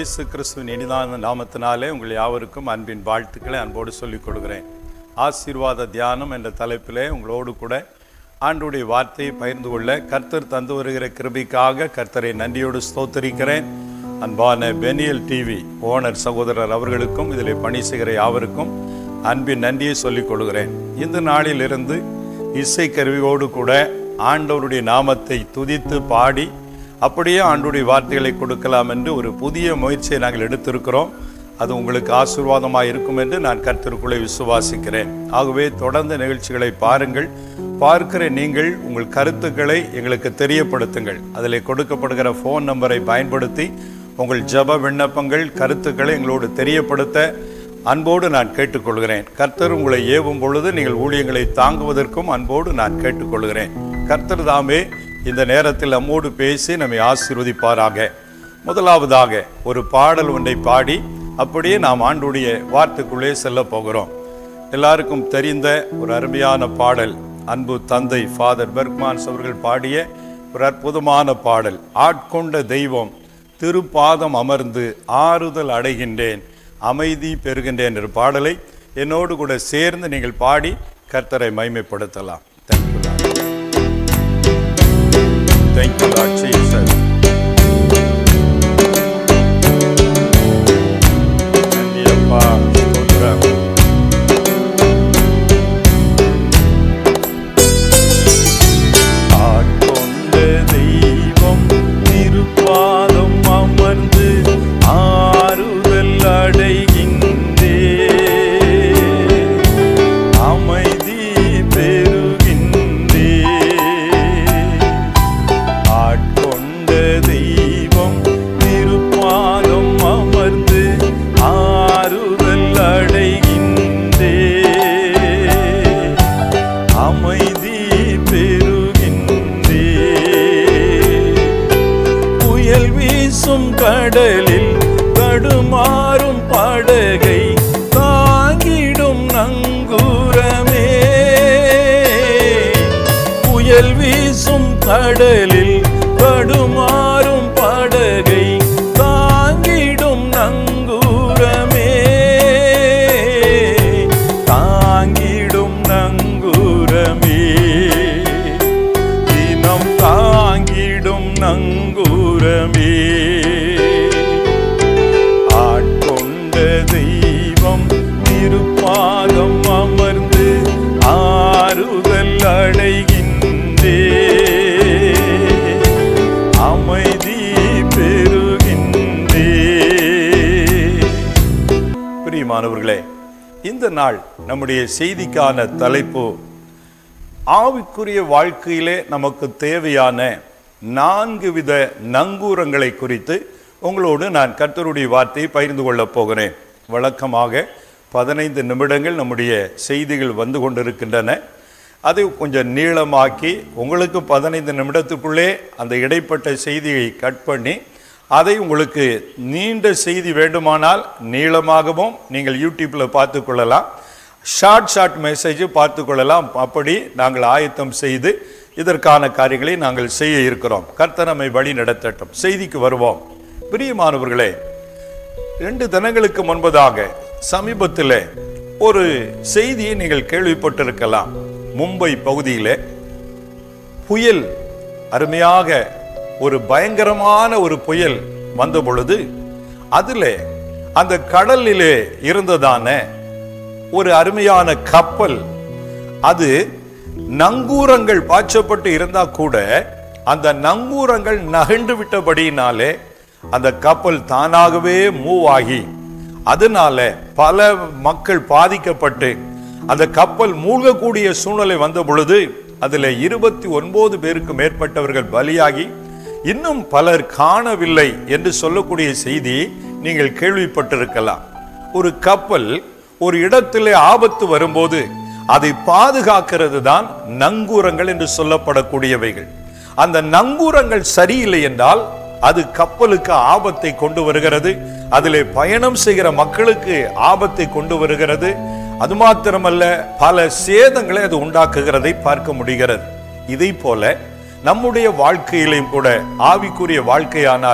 இயேசு கிறிஸ்துவின் இனிதான நாமத்தினாலே உங்கள் யாவருக்கும் அன்பின் வாழ்த்துக்களை அன்போடு சொல்லிக் கொள்கிறேன் ஆசீர்வாத தியானம் என்ற தலைப்பிலே உங்களோடு கூட ஆண்டுடைய வார்த்தையை பகிர்ந்து கொள்ள கர்த்தர் தந்து வருகிற கிருபைக்காக கர்த்தரை நன்றியோடு ஸ்தோத்தரிக்கிறேன் அன்பான பெனியல் டிவி ஓனர் சகோதரர் அவர்களுக்கும் இதில் பணி செய்கிற யாவருக்கும் அன்பின் நன்றியை சொல்லிக் கொள்கிறேன் இந்த நாளிலிருந்து இசை கருவியோடு கூட ஆண்டவருடைய நாமத்தை துதித்து பாடி அப்படியே ஆண்டுடைய வார்த்தைகளை கொடுக்கலாம் என்று ஒரு புதிய முயற்சியை நாங்கள் எடுத்திருக்கிறோம் அது உங்களுக்கு ஆசீர்வாதமாக இருக்கும் என்று நான் கர்த்தருக்குள்ளே விசுவாசிக்கிறேன் ஆகவே தொடர்ந்து நிகழ்ச்சிகளை பாருங்கள் பார்க்கிற நீங்கள் உங்கள் கருத்துக்களை எங்களுக்கு தெரியப்படுத்துங்கள் அதில் கொடுக்கப்படுகிற ஃபோன் நம்பரை பயன்படுத்தி உங்கள் ஜெப விண்ணப்பங்கள் கருத்துக்களை எங்களோடு தெரியப்படுத்த அன்போடு நான் கேட்டுக்கொள்கிறேன் கர்த்தர் உங்களை ஏவும் பொழுது நீங்கள் ஊழியங்களை தாங்குவதற்கும் அன்போடு நான் கேட்டுக்கொள்கிறேன் கர்த்தர் தாமே இந்த நேரத்தில் நம்மோடு பேசி நம்மை ஆசீர்வதிப்பாராக முதலாவதாக ஒரு பாடல் ஒன்றை பாடி அப்படியே நாம் ஆண்டுடைய வார்த்தைக்குள்ளே செல்ல போகிறோம் எல்லாருக்கும் தெரிந்த ஒரு அருமையான பாடல் அன்பு தந்தை ஃபாதர் பெர்க்மான்ஸ் அவர்கள் பாடிய ஒரு அற்புதமான பாடல் ஆட்கொண்ட தெய்வம் திருப்பாதம் அமர்ந்து ஆறுதல் அடைகின்றேன் அமைதி பெறுகின்றேன் என்ற பாடலை என்னோடு கூட சேர்ந்து நீங்கள் பாடி கர்த்தரை மைமைப்படுத்தலாம் thank you lord Thank you, Lord Jesus. நன்றி அப்பா. ஸ்தோத்திரம். ஆட்கொண்ட தெய்வம் திருப்பாதம் அமர்ந்து ஆறுதல் அடைகின்றே அமைதி பெறுகின்றே ஆட்கொண்ட தெய்வம் திருப்பாதம் அமர்ந்து ஆறுதல் அடைகின்றே அமைதி பெறுகின்றே புயல் வீசும் கடலில் தடுமாறும் படகை தாங்கிடும் நங்கூரமே புயல் வீசும் கடலில் தடுமாறும் படகை தாங்கிடும் நங்கூரமே தாங்கிடும் நங்கூரமே தினம் தாங்கிடும் நங்கூரமே ஆட்கொண்ட தெய்வம் திருப்பாதம் அமர்ந்து ஆறுதல் அடைகின்றே அமைதி பெறுகின்றே பிரியமானவர்களே இந்த நாள் நம்முடைய செய்திக்கான தலைப்பு ஆவிக்குரிய வாழ்க்கையிலே நமக்கு தேவையான நான்கு வித நங்கூரங்களை குறித்து உங்களோடு நான் கர்த்தருடைய வார்த்தையை பகிர்ந்து கொள்ளப் போகிறேன் வழக்கமாக பதினைந்து நிமிடங்கள் நம்முடைய செய்திகள் வந்து கொண்டிருக்கின்றன அதை கொஞ்சம் நீளமாக்கி உங்களுக்கு பதினைந்து நிமிடத்துக்குள்ளே அந்த இடைப்பட்ட செய்தியை கட் பண்ணி அதை உங்களுக்கு நீண்ட செய்தி வேண்டுமானால் நீளமாகவும் நீங்கள் யூடியூப்பில் பார்த்து கொள்ளலாம் ஷார்ட் ஷார்ட் மெசேஜ் பார்த்து கொள்ளலாம் அப்படி நாங்கள் ஆயத்தம் செய்து இதற்கான காரியங்களை நாங்கள் செய்ய இருக்கிறோம் கர்த்தர் நம்மை வழி நடத்தட்டும் செய்திக்கு வருவோம் பிரியமானவர்களே ரெண்டு தினங்களுக்கு முன்பதாக சமீபத்தில் ஒரு செய்தியை நீங்கள் கேள்விப்பட்டிருக்கலாம் மும்பை பகுதியிலே புயல் அருமையாக ஒரு பயங்கரமான ஒரு புயல் வந்த பொழுது அதிலே அந்த கடலிலே இருந்ததான ஒரு அருமையான கப்பல் அது நங்கூரங்கள் பாய்ச்சப்பட்டு இருந்தா கூட அந்த நங்கூரங்கள் நகண்டு விட்டபடியினாலே அந்த கப்பல் தானாகவே மூவ் ஆகி அதனால பல மக்கள் பாதிக்கப்பட்டு அந்த கப்பல் மூழ்கக்கூடிய சூழ்நிலை வந்த பொழுது அதுல இருபத்தி ஒன்பது பேருக்கு மேற்பட்டவர்கள் பலியாகி இன்னும் பலர் காணவில்லை என்று சொல்லக்கூடிய செய்தி நீங்கள் கேள்விப்பட்டிருக்கலாம் ஒரு கப்பல் ஒரு இடத்திலே ஆபத்து வரும்போது அதை பாதுகாக்கிறது தான் நங்கூரங்கள் என்று சொல்லப்படக்கூடியவைகள் அந்த நங்கூரங்கள் சரியில்லை என்றால் அது கப்பலுக்கு ஆபத்தை கொண்டு வருகிறது அதிலே பயணம் செய்கிற மக்களுக்கு ஆபத்தை கொண்டு வருகிறது அது மாத்திரமல்ல பல சேதங்களை அது உண்டாக்குகிறதை பார்க்க முடிகிறது இதை போல நம்முடைய வாழ்க்கையிலையும் கூட ஆவிக்குரிய வாழ்க்கையானாலும்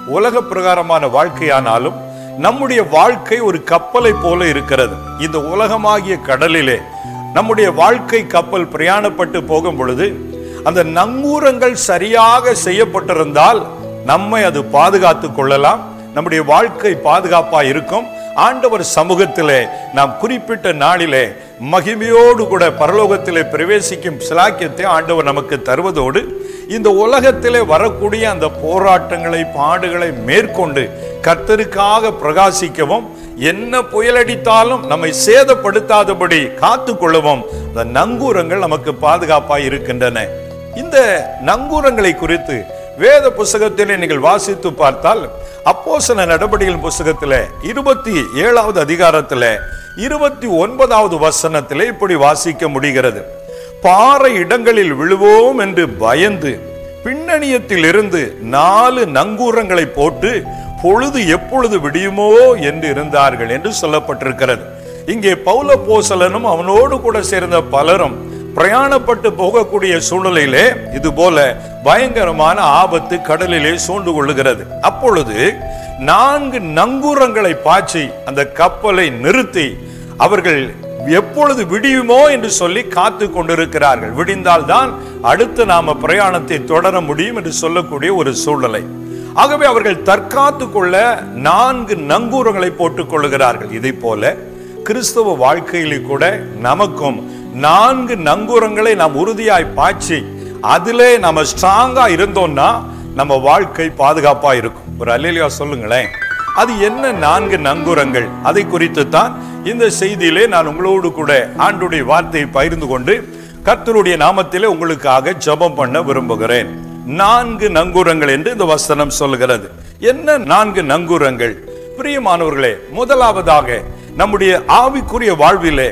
உலக பிரகாரமான வாழ்க்கையானாலும் நம்முடைய வாழ்க்கை ஒரு கப்பலை போல இருக்கிறது இந்த உலகமாகிய கடலிலே நம்முடைய வாழ்க்கை கப்பல் பிரயாணப்பட்டு போகும் பொழுது அந்த நங்கூரங்கள் சரியாக செய்யப்பட்டிருந்தால் நம்மை அது பாதுகாத்து கொள்ளலாம் நம்முடைய வாழ்க்கை பாதுகாப்பா இருக்கும் ஆண்டவர் சமூகத்திலே நாம் குறிப்பிட்ட நாளிலே மகிமையோடு கூட பரலோகத்திலே பிரவேசிக்கும் சிலாக்கியத்தை ஆண்டவர் நமக்கு தருவதோடு இந்த உலகத்திலே வரக்கூடிய அந்த போராட்டங்களை பாடுகளை மேற்கொண்டு கர்த்தருக்காக பிரகாசிக்கவும் என்ன புயலடித்தாலும் நம்மை சேதப்படுத்தாதபடி காத்து கொள்ளவும் அந்த நங்கூரங்கள் நமக்கு பாதுகாப்பாய் இருக்கின்றன இந்த நங்கூரங்களை குறித்து வேத புஸ்தகத்திலே நீங்கள் வாசித்து பார்த்தால் அப்போஸ்தல நடபடிகள் புஸ்தகத்திலே இருபத்தி ஏழாவது அதிகாரத்திலே இருபத்தி ஒன்பதாவது வசனத்திலே இப்படி வாசிக்க முடிகிறது பாறை இடங்களில் விழுவோம் என்று பயந்து பின்னணியத்தில் இருந்து நாலு நங்கூரங்களை போட்டு பொழுது எப்பொழுது விடியுமோ என்று இருந்தார்கள் என்று சொல்லப்பட்டிருக்கிறது இங்கே பௌல போசலனும் அவனோடு கூட சேர்ந்த பலரும் பிரயாணப்பட்டு போகக்கூடிய சூழ்நிலையிலே இது போல பயங்கரமான ஆபத்து கடலிலே சூழ்ந்து கொள்ளுகிறது அப்பொழுது நான்கு நங்கூரங்களை பாய்ச்சி அந்த கப்பலை நிறுத்தி அவர்கள் எப்பொழுது விடியுமோ என்று சொல்லி காத்து கொண்டிருக்கிறார்கள் விடிந்தால்தான் அடுத்து நாம பிரயாணத்தை தொடர முடியும் என்று சொல்லக்கூடிய ஒரு சூழ்நிலை ஆகவே அவர்கள் தற்காத்து கொள்ள நான்கு நங்கூரங்களை போட்டுக் கொள்ளுகிறார்கள் இதை போல கிறிஸ்தவ வாழ்க்கையிலே கூட நமக்கும் நான்கு நங்கூரங்களை நாம் உறுதியாய் பாய்ச்சி அதிலே நம்ம ஸ்ட்ராங்கா இருந்தோம்னா நம்ம வாழ்க்கை பாதுகாப்பா இருக்கும் ஒரு அல்லேலியா சொல்லுங்களேன் அது என்ன நான்கு நங்கூரங்கள் அதை குறித்து தான் இந்த செய்தியிலே நான் உங்களோடு கூட ஆண்டுடைய வார்த்தையை பகிர்ந்து கொண்டு கர்த்தருடைய நாமத்திலே உங்களுக்காக ஜெபம் பண்ண விரும்புகிறேன் நான்கு நங்கூரங்கள் என்று இந்த வசனம் சொல்கிறது என்ன நான்கு நங்கூரங்கள் பிரியமானவர்களே முதலாவதாக நம்முடைய ஆவிக்குரிய வாழ்விலே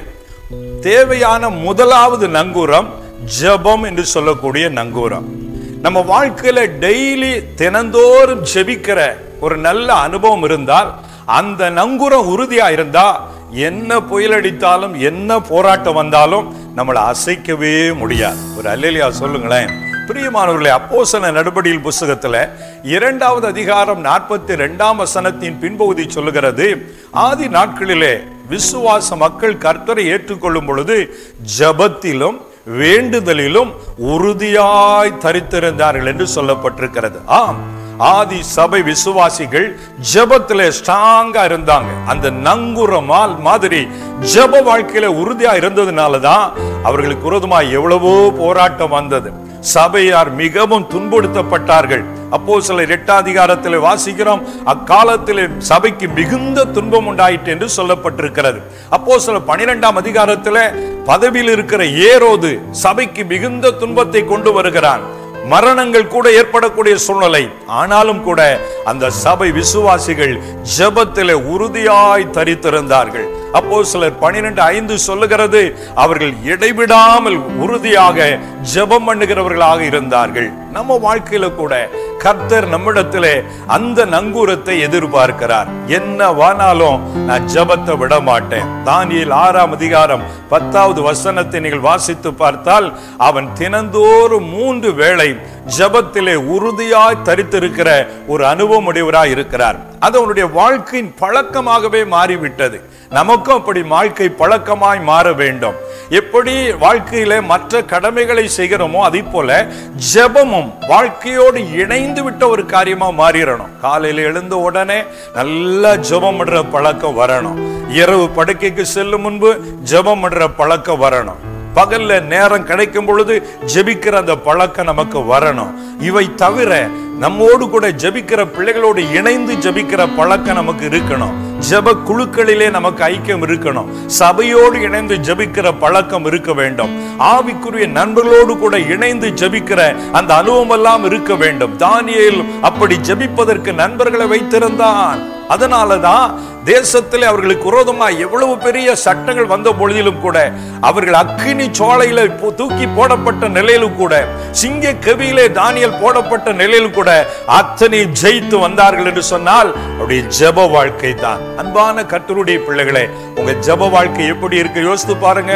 தேவையான முதலாவது நங்கூரம் ஜெபம் என்று சொல்லக்கூடிய நங்கூரம் நம்ம வாழ்க்கையில டெய்லி தினந்தோறும் ஜெபிக்கிற ஒரு நல்ல அனுபவம் இருந்தால் அந்த நங்கூரம் உறுதியா இருந்தா என்ன புயல் அடித்தாலும் என்ன போராட்டம் வந்தாலும் நம்மளை அசைக்கவே முடியாது ஒரு அல்லலியா சொல்லுங்களேன் பிரியமானவர்களே அப்போசன நடபடியில் புஸ்தகத்துல இரண்டாவது அதிகாரம் நாற்பத்தி ரெண்டாம் வசனத்தின் பின்பகுதி சொல்லுகிறது ஆதி நாட்களிலே விசுவாச மக்கள் கர்த்தரை ஏற்றுக்கொள்ளும் பொழுது ஜபத்திலும் வேண்டுதலிலும் உறுதியாய் தரித்திருந்தார்கள் என்று சொல்லப்பட்டிருக்கிறது ஆம் ஆதி சபை விசுவாசிகள் ஜெபத்துல ஸ்ட்ராங்கா இருந்தாங்க அந்த நங்குரமால் மாதிரி ஜெப வாழ்க்கையில உறுதியா இருந்ததுனால தான் அவர்களுக்கு விரோதமா எவ்வளவோ போராட்டம் வந்தது சபையார் மிகவும் துன்புறுத்தப்பட்டார்கள் அப்போ சில எட்டாதிகாரத்தில் வாசிக்கிறோம் அக்காலத்தில் சபைக்கு மிகுந்த துன்பம் உண்டாயிற்று என்று சொல்லப்பட்டிருக்கிறது அப்போ சில பனிரெண்டாம் அதிகாரத்தில் பதவியில் இருக்கிற ஏரோது சபைக்கு மிகுந்த துன்பத்தை கொண்டு வருகிறான் மரணங்கள் கூட ஏற்படக்கூடிய சூழ்நிலை ஆனாலும் கூட அந்த சபை விசுவாசிகள் ஜெபத்திலே உறுதியாய் தரித்திருந்தார்கள் அப்போ சிலர் பனிரெண்டு ஐந்து சொல்லுகிறது அவர்கள் இடைவிடாமல் உறுதியாக ஜெபம் பண்ணுகிறவர்களாக இருந்தார்கள் நம்ம வாழ்க்கையில கூட கர்த்தர் நம்மிடத்திலே அந்த நங்கூரத்தை எதிர்பார்க்கிறார் என்ன வானாலும் நான் ஜெபத்தை விட மாட்டேன் தானியேல் ஆறாம் அதிகாரம் பத்தாவது வசனத்தை நீங்கள் வாசித்து பார்த்தால் அவன் தினந்தோறும் மூன்று வேளை ஜெபத்திலே உறுதியாய் தரித்திருக்கிற ஒரு அனுபவம் உடையவராய் இருக்கிறார் அது அவனுடைய வாழ்க்கையின் பழக்கமாகவே மாறிவிட்டது நமக்கும் அப்படி வாழ்க்கை பழக்கமாய் மாற வேண்டும் எப்படி வாழ்க்கையில மற்ற கடமைகளை செய்கிறோமோ அதே போல ஜெபமும் வாழ்க்கையோடு இணைந்து விட்ட ஒரு காரியமா மாறிடணும் காலையில எழுந்த உடனே நல்லா ஜெபம் பண்ற பழக்கம் வரணும் இரவு படுக்கைக்கு செல்லும் முன்பு ஜெபம் பண்ற பழக்கம் வரணும் பகல்ல நேரம் கிடைக்கும் பொழுது ஜெபிக்கிற அந்த பழக்கம் நமக்கு வரணும் இவை தவிர நம்மோடு கூட ஜெபிக்கிற பிள்ளைகளோடு இணைந்து ஜெபிக்கிற பழக்கம் நமக்கு இருக்கணும் ஜெப குழுக்களிலே நமக்கு ஐக்கியம் இருக்கணும் சபையோடு இணைந்து ஜெபிக்கிற பழக்கம் இருக்க வேண்டும் ஆவிக்குரிய நண்பர்களோடு கூட இணைந்து ஜெபிக்கிற அந்த அனுபவம் எல்லாம் இருக்க வேண்டும் தானியேல் அப்படி ஜெபிப்பதற்கு நண்பர்களை வைத்திருந்தான் அதனாலதான் தேசத்திலே அவர்களுக்கு விரோதமாக எவ்வளவு பெரிய சட்டங்கள் வந்த பொழுதிலும் கூட அவர்கள் அக்கினி சோலையில பு- தூக்கி போடப்பட்ட நிலையிலும் கூட சிங்க கவியிலே தானியல் போடப்பட்ட நிலையிலும் கூட அத்தனை ஜெயித்து வந்தார்கள் என்று சொன்னால் அவருடைய ஜெப வாழ்க்கை தான் அன்பான கர்த்தருடைய பிள்ளைகளே உங்க ஜெப வாழ்க்கை எப்படி இருக்கு யோசித்து பாருங்க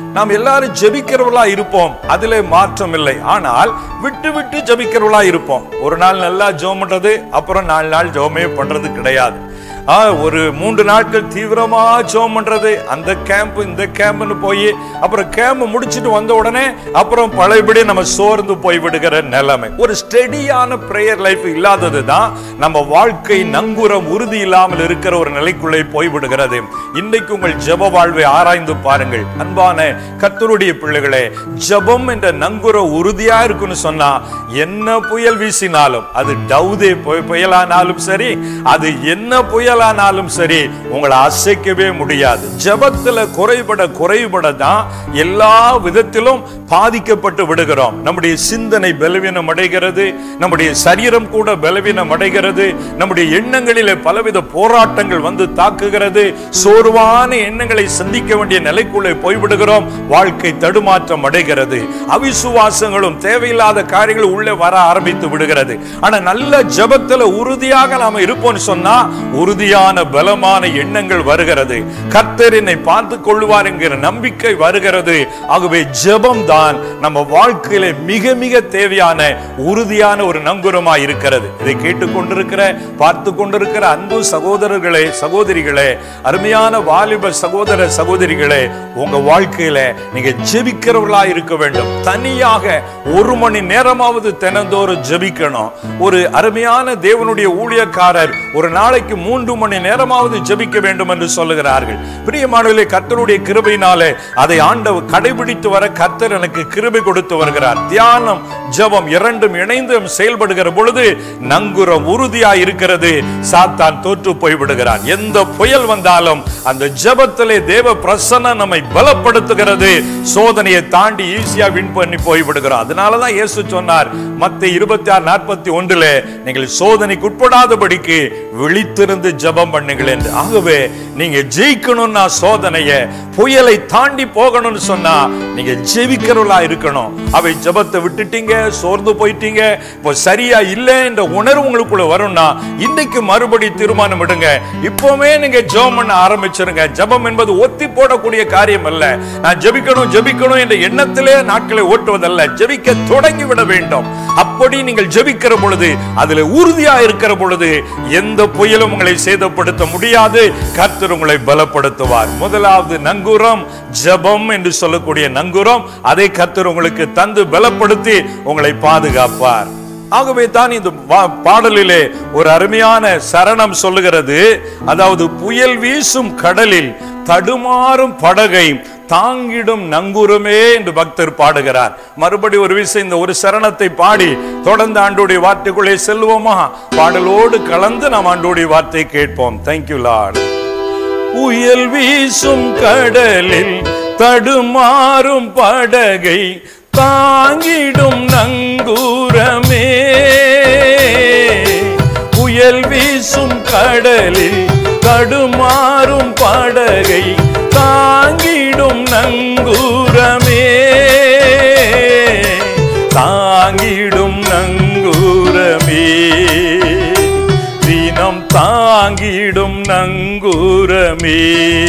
நாம் எல்லாரும் ஜெபிக்கிறவர்களா இருப்போம் அதிலே மாற்றம் இல்லை ஆனால் விட்டு விட்டு ஜெபிக்கிறவர்களா இருப்போம் ஒரு நாள் நல்லா ஜெபம் பண்றது அப்புறம் நாலு நாள் ஜெபமே பண்றது கிடையாது ஆ, ஒரு மூன்று நாட்கள் தீவிரமா ஜெபம் பண்றது அந்த கேம்ப் இந்த கேம்ப்னு போய் அப்புறம் கேம்ப் முடிச்சிட்டு வந்த உடனே அப்புறம் பழையபடி நம்ம சோர்ந்து போய் விடுகிற நிலைமை ஒரு ஸ்டெடியான பிரேயர் லைஃப் இல்லாதது தான் நம்ம வாழ்க்கை நங்குரம் உறுதி இல்லாமல் இருக்கிற ஒரு நிலைக்குள்ளே போய் விடுகிறது இன்னைக்கு உங்கள் ஜெப வாழ்வை ஆராய்ந்து பாருங்கள் அன்பான கர்த்தருடைய பிள்ளைகளே ஜெபம் என்ற நங்குரம் உறுதியா இருக்குன்னு சொன்னா என்ன புயல் வீசினாலும் அது டவுதே புய- புயலானாலும் சரி அது என்ன புயலானாலும் சரி உங்களை அசைக்கவே முடியாது ஜெபத்துல குறைபட குறைபட தான் எல்லா விதத்திலும் பாதிக்கப்பட்டு விடுகிறோம் நம்முடைய சிந்தனை பலவீனம் அடைகிறது நம்முடைய சரீரம் கூட பலவீனம் அடைகிறது நம்முடைய எண்ணங்களிலே பலவித போராட்டங்கள் வந்து தாக்குகிறது சோர்வான எண்ணங்களை சந்திக்க வேண்டிய நிலைக்குள்ளே போய்விடுகிறோம் வாழ்க்கை தடுமாற்றம் அடைகிறது அவிசுவாசங்களும் தேவையில்லாத காரியங்கள் உள்ளே வர ஆரம்பித்து விடுகிறது ஆனா நல்ல ஜெபத்துல உறுதியாக நாம இருப்போம்னு சொன்னா உறுதியான பலமான எண்ணங்கள் வருகிறது கர்த்தர் என்னை பார்த்து கொள்வார் என்கிற நம்பிக்கை வருகிறது ஆகவே ஜெபம் தான் நம்ம வாழ்க்கையில மிக மிக தேவையான உறுதியான ஒரு நங்குரமாய் இருக்கிறது இதை கேட்டுக்கொண்டிருக்கிற பார்த்து கொண்டிருக்கிற அன்பு சகோதரர்களே சகோதரிகளே அருமையான வாலிப சகோதர சகோதரிகளே உங்க வாழ்க்கையில நீங்க ஜெபிக்கிறவர்களா இருக்க வேண்டும் தனியாக ஒரு மணி நேரமாவது தினந்தோறும் ஜெபிக்கணும் ஒரு அருமையான தேவனுடைய ஊழியக்காரர் ஒரு நாளைக்கு மூன்று மணி நேரமாவது ஜெபிக்க வேண்டும் என்று சொல்லுகிறார்கள் பிரியமானவர்களே கர்த்தருடைய கிருபையினாலே அதை ஆண்டவர் கடைபிடித்து வர கர்த்தர் எனக்கு கிருபை கொடுத்து வருகிறார் தியானம் ஜெபம் இரண்டும் இணைந்து செயல்படுகிற பொழுது நங்குரம் உறுதியா இருக்கிறது சாத்தான் தோற்று போய் விடுகிறான் எந்த புயல் வந்தாலும் அந்த ஜெபத்திலே தேவ பிரசன்னம் நம்மை பலப்படுத்துகிறது சோதனையை தாண்டி ஈஸியா வின் பண்ணி போய் விடுகிறோம் அதனாலதான் இயேசு சொன்னார் மத்த இருபத்தி ஆறு நாற்பத்தி ஒன்றுல நீங்கள் சோதனைக்கு உட்படாதபடிக்கு விழித்திருந்து ஜெபம் பண்ணுங்கள் என்று ஆகவே நீங்க ஜெயிக்கணும்னா சோதனைய புயலை தாண்டி போகணும்னு சொன்னா நீங்க ஜெபிக்கிறவளா இருக்கணும் அவை ஜெபத்தை விட்டுட்டீங்க சோர்ந்து போயிட்டீங்க இப்போ சரியா இல்லை என்ற உணர்வு உங்களுக்குள்ள வரும்னா இன்னைக்கு மறுபடி தீர்மானம் விடுங்க இப்பவுமே நீங்க ஜெபம் பண்ண ஆரம்பிச்சிருங்க ஜெபம் என்பது ஒத்தி போடக்கூடிய காரியம் அல்ல நான் ஜெபிக்கணும் ஜெபிக்கணும் என்ற எண்ணத்திலே நாட்களை ஓட்டுவதல்ல ஜெபிக்க தொடங்கி விட வேண்டும் அப்படி நீங்கள் ஜெபிக்கிற பொழுது அதுல உறுதியா இருக்கிற பொழுது எந்த புயலும் உங்களை சேதப்படுத்த முடியாது கர்த்தர் உங்களை பலப்படுத்துவார் முதலாவது நங்கூரம் ஜெபம் என்று சொல்லக்கூடிய நங்கூரம் அதை கர்த்தர் உங்களுக்கு தந்து பலப்படுத்தி உங்களை பாதுகாப்பார் ஆகவே தான் இந்த வா- பாடலிலே ஒரு அருமையான சரணம் சொல்லுகிறது அதாவது புயல் வீசும் கடலில் தடுமாறும் படகை தாங்கிடும் நங்குரமே என்று பக்தர் பாடுகிறார் மறுபடி ஒரு விஷயம் இந்த ஒரு சரணத்தை பாடி தொடர்ந்து ஆண்டோடைய வார்த்தைக்குள்ளே செல்வோமா பாடலோடு கலந்து நாம் ஆண்டோடைய வார்த்தை கேட்போம் தேங்க்யூ லார்ட் புயல் வீசும் கடலில் தடுமாறும் படகை தாங்கிடும் நங்கூரமே புயல் வீசும் கடலில் தடுமாறும் படகை தாங்கிடும் நங்கூரமே தாங்கிடும் நங்கூரமே தினம் தாங்கிடும் நங்கூரமே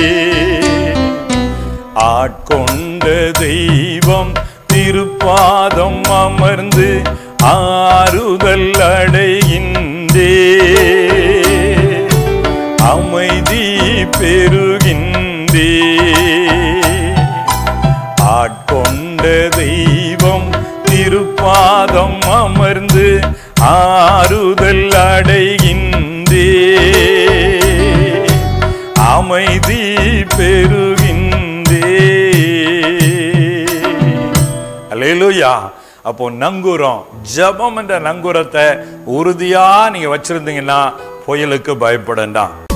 ஆட்கொண்ட தெய்வம் திருப்பாதம் அமர்ந்து ஆறுதல் அடைகின்றே அமைதி பெறுகின்றே ஆட்கொண்ட தெய்வம் திருப்பாதம் அமர்ந்து ஆறுதல் அடைகின்றே அமைதி பெறுகின்றே அல்லேலூயா அப்போ நங்குரம் ஜெபம் என்ற நங்குரத்தை உறுதியா நீங்க வச்சிருந்தீங்கன்னா புயலுக்கு பயப்படண்டாம்